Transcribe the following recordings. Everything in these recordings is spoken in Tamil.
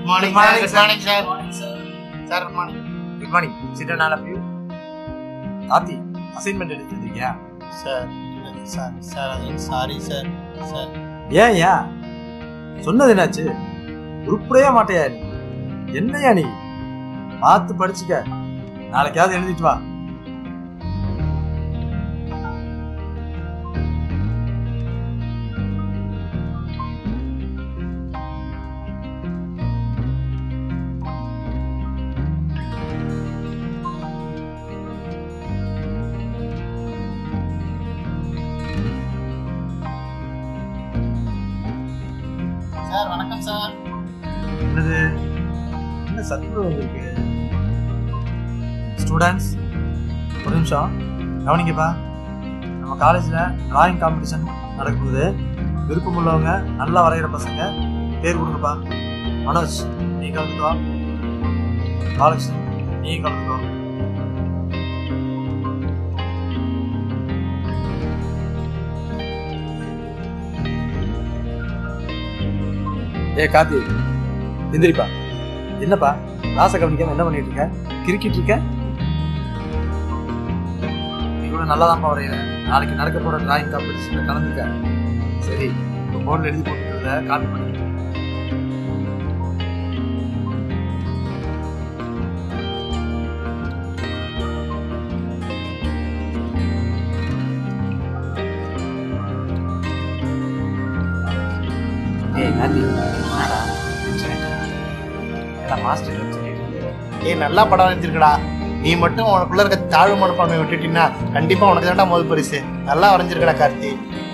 Morning Good sir morning, good morning sir sir good morning good morning sit all of you ஆத்தி அசைன்மெண்ட் எடுத்துருக்கீங்க சார் சார் சார் அது சாரி சார் சார் ஏன் ஏன் சொன்னது என்னாச்சு உருப்படையே மாட்டையா நீ என்னையா நீ பார்த்து படிச்சுக்க நாளைக்காவது எழுதிட்டு வா சார் வணக்கம் சார் என்னது என்ன சத்து வந்திருக்கு ஸ்டூடெண்ட்ஸ் ஒரு நிமிஷம் கவனிங்கப்பா நம்ம காலேஜில் டிராயிங் காம்படிஷன் நடக்குது விருப்பம் உள்ளவங்க நல்லா வரைகிற பசங்க பேர் கொடுங்கப்பா மனோஜ் நீ கலந்துக்கோ பாலகிருஷ்ணன் நீ கலந்துக்கோ ஏ கார்த்தி எந்திரிப்பா என்னப்பா ராச கவனிக்காம என்ன பண்ணிட்டு இருக்க கிரிக்கிட்டு இருக்க நீ கூட நல்லா தான் வரையிற நாளைக்கு நடக்க போற டிராயிங் காம்படிஷன்ல கலந்துக்க சரி இப்போ போர்டில் எழுதி போட்டுருந்த காப்பி பண்ணி ஏய் கார்த்தி என்னடா எல்லாம் மாஸ்டர் சொல்லிட்டு ஏய் நல்லா படம் வரைஞ்சிருக்கடா நீ மட்டும் உனக்குள்ள இருக்க தாழ்வு மனப்பான்மை விட்டுட்டீங்கன்னா கண்டிப்பா உனக்கு தான்டா முதல் பரிசு நல்லா வரைஞ்சிருக்கடா கார்த்தி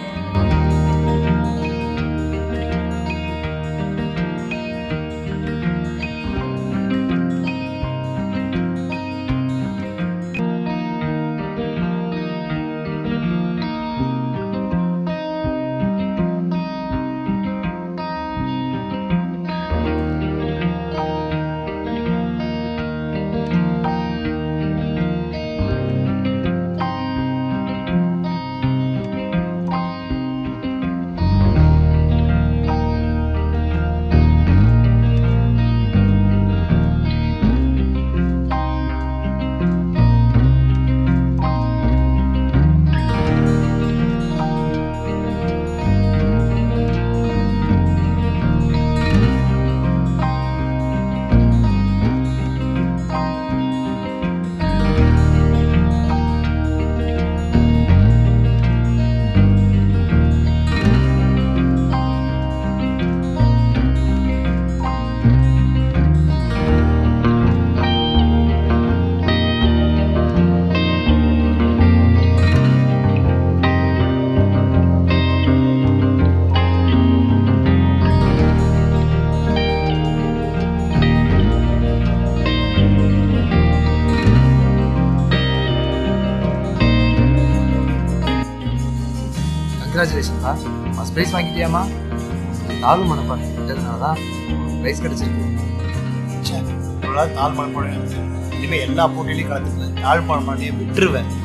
கங்க்ராச்சுலேஷன்ப்பா ஃபஸ்ட் ப்ரைஸ் வாங்கிட்டியாமா தாழ்வு மனப்பான்மை விட்டதுனால தான் ப்ரைஸ் கிடைச்சிருக்கு ச்சே, இவ்வளவு நாள் தாழ் மனப்பான்மை இருக்கு. இனிமே எல்லா போட்டியிலையும் கலந்துக்குவேன் தாழ் மனப்பான்மையை விட்டுருவேன்